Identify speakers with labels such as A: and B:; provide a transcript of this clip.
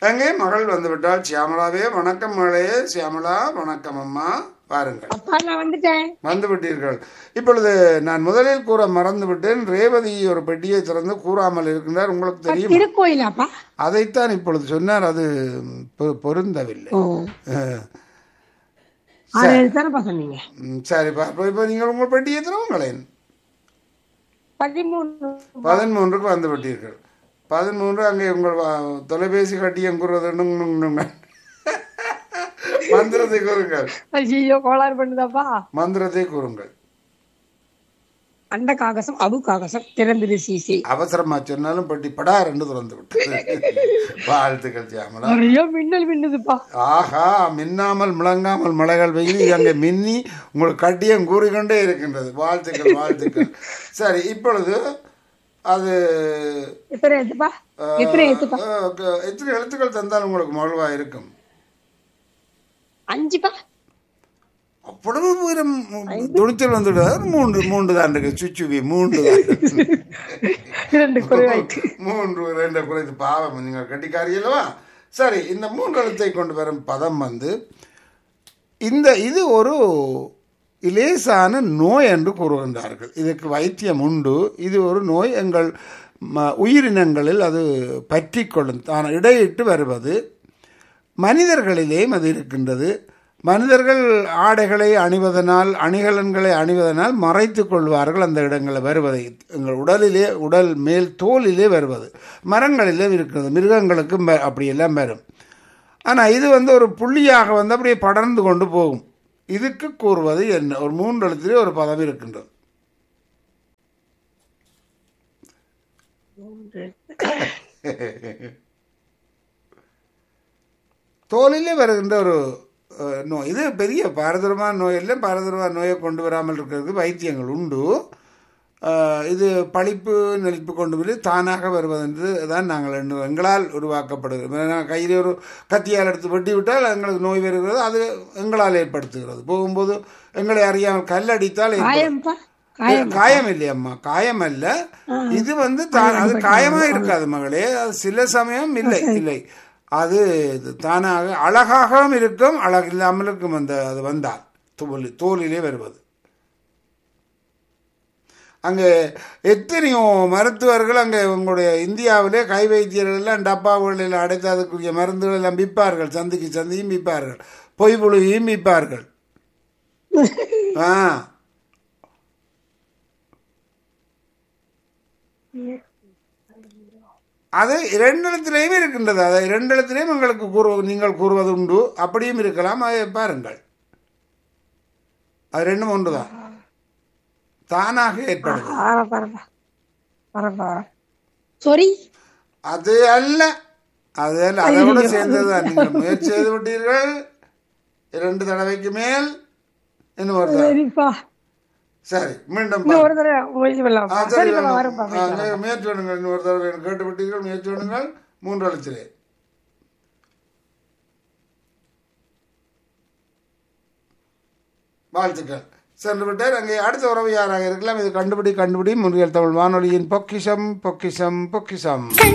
A: அங்கே மகள் வந்து விட்டால் சியாமளாவே வணக்கம் மகளே சியாமளா வணக்கம் அம்மா பாருங்கள்
B: அப்பா நான் வந்துட்டேன்
A: வந்து விட்டீர்கள் இப்பொழுது நான் முதலில் கூற மறந்து விட்டேன் ரேவதி ஒரு பெட்டியை திறந்து கூறாமல் இருக்கின்றார் உங்களுக்கு தெரியும்
B: திருக்கோயிலாப்பா
A: அதைத்தான் இப்பொழுது சொன்னார் அது பொ- பொருந்தவில்லை
B: ஓ
A: அஹ்,
B: ஆறு தானேப்பா சொன்னீங்க
A: ம், சரி இப்போ இப்போ நீங்கள் உங்கள் பெட்டியை திறவுங்களேன்
B: பதிமூணு
A: பதிமூன்றுக்கு வந்து விட்டீர்கள் பதிமூன்று அங்கே உங்கள் வ- தொலைபேசி கட்டியம் கூறுவது மந்திரத்தை கூறுங்கள்
B: ஐயோ கோளாறு பண்ணுதாப்பா
A: மந்திரத்தை கூறுங்கள்
B: அண்ட காகசம் அபு காகசம் திறந்திரு சீசி
A: அவசரமா சொன்னாலும் பெட்டி படா ரெண்டு திறந்து விட்டு வாழ்த்துக்கள் சியாமலா
B: நிறைய மின்னல் மின்னுதுப்பா
A: ஆஹா மின்னாமல் முழங்காமல் மலைகள் பெய்து அங்கே மின்னி உங்களுக்கு கட்டியம் கூறிக்கொண்டே இருக்கின்றது வாழ்த்துக்கள் வாழ்த்துக்கள் சரி இப்பொழுது அது
B: எத்தனை எடுத்துப்பா எத்தனை எடுத்துப்பா
A: அஹ், க- எத்தனை எழுத்துக்கள் தந்தால் உங்களுக்கு மகிழ்வா இருக்கும்
B: அஞ்சுப்பா
A: அவ்வளவு உயரம் துணிச்சல் வந்துடுவார் மூன்று மூன்று தான் இருக்கு சுச்சுவி மூன்று தான் இருக்கு.
B: இரண்டு குறைவாய்க்கு
A: மூன்று ரெண்டு குறைத்து பாவம் நீங்கள் கட்டிக்காரி அல்லவா சரி இந்த மூன்று எழுத்தை கொண்டு வரும் பதம் வந்து இந்த இது ஒரு இலேசான நோய் என்று கூறுகின்றார்கள் இதுக்கு வைத்தியம் உண்டு இது ஒரு நோய் எங்கள் ம- உயிரினங்களில் அது பற்றி கொள்ளும் தான் இடையிட்டு வருவது மனிதர்களிலேயும் அது இருக்கின்றது மனிதர்கள் ஆடைகளை அணிவதனால் அணிகலன்களை அணிவதனால் மறைத்துக் கொள்வார்கள் அந்த இடங்களில் வருவதை எங்கள் உடலிலே உடல் மேல் தோலிலே வருவது மரங்களிலே இருக்கிறது மிருகங்களுக்கும் வ- அப்படியெல்லாம் வரும் ஆனால் இது வந்து ஒரு புள்ளியாக வந்து அப்படியே படர்ந்து கொண்டு போகும் இதுக்கு கூறுவது என்ன ஒரு மூன்று எழுத்திலே ஒரு பதம் இருக்கின்றது தோலிலே வருகின்ற ஒரு அஹ், நோய் இது பெரிய பாரதூரமான நோய் இல்லை பாரதூரமான நோயை கொண்டு வராமல் இருக்கிறதுக்கு வைத்தியங்கள் உண்டு அஹ், இது பழிப்பு நெளிப்பு கொண்டு வந்து தானாக வருவதென்று தான் நாங்கள் எண்ணுவோம் எங்களால் உருவாக்கப்படுகிறது நான் கையில் ஒரு கத்தியால் எடுத்து வெட்டி விட்டால் எங்களுக்கு நோய் வருகிறது அது எங்களால் ஏற்படுத்துகிறது போகும்போது எங்களை அறியாமல் கல்லடித்தால் ஏற்படும்.
B: காயம்ப்பா காயம்
A: காயம் இல்லையம்மா காயம் அல்ல இது வந்து தான் அது காயமா இருக்காது மகளே அது சில சமயம் இல்லை இல்லை அது இது தானாக அழகாகவும் இருக்கும் அழகு இல்லாமல் இருக்கும் அந்த அது வந்தால் தோல் தோலிலே வருவது அங்கே எத்தனையோ மருத்துவர்கள் அங்கே உங்களுடைய இந்தியாவிலே கை வைத்தியர்கள் எல்லாம் டப்பாவுகளில் அடைத்து அதுக்குரிய மருந்துகள் எல்லாம் விற்பார்கள் சந்திக்கு சந்தியும் விற்பார்கள் பொய் புழுவையும் விற்பார்கள் ஆ அது இரண்டு இடத்திலேயும் இருக்கின்றது அதை இரண்டு இடத்திலேயும் உங்களுக்கு கூறு நீங்கள் கூறுவது உண்டு அப்படியும் இருக்கலாம் அதை பாருங்கள் அது ரெண்டும் ஒன்று தான் தானாக ஏற்படுது
B: வரப்பா வரப்பா வரப்பா சாரி
A: அது அல்ல அது அல்ல அதோட சேர்ந்தது தான் நீங்கள் முயற்சி செய்து விட்டீர்கள் இரண்டு தடவைக்கு மேல் இன்னும் ஒரு தடவை
B: சரிப்பா
A: சரி மீண்டும்
B: இன்னும் ஒரு தடவை முயற்சி
A: ஆ,
B: பண்ணலாம்
A: சரி
B: சரிப்பா
A: வேணும்.
B: வரப்பா
A: ஆ, நீங்க முயற்சி பண்ணுங்கள் இன்னொரு தடவை கேட்டு விட்டீர்கள் முயற்சி பண்ணுங்கள் மூன்று அழைச்சிலே வாழ்த்துக்கள் சென்று விட்டார் அங்கே அடுத்த உறவு யாராக இருக்கலாம் இது கண்டுபிடி கண்டுபிடி முன்றியல் தமிழ் வானொலியின் பொக்கிஷம் பொக்கிஷம் பொக்கிஷம்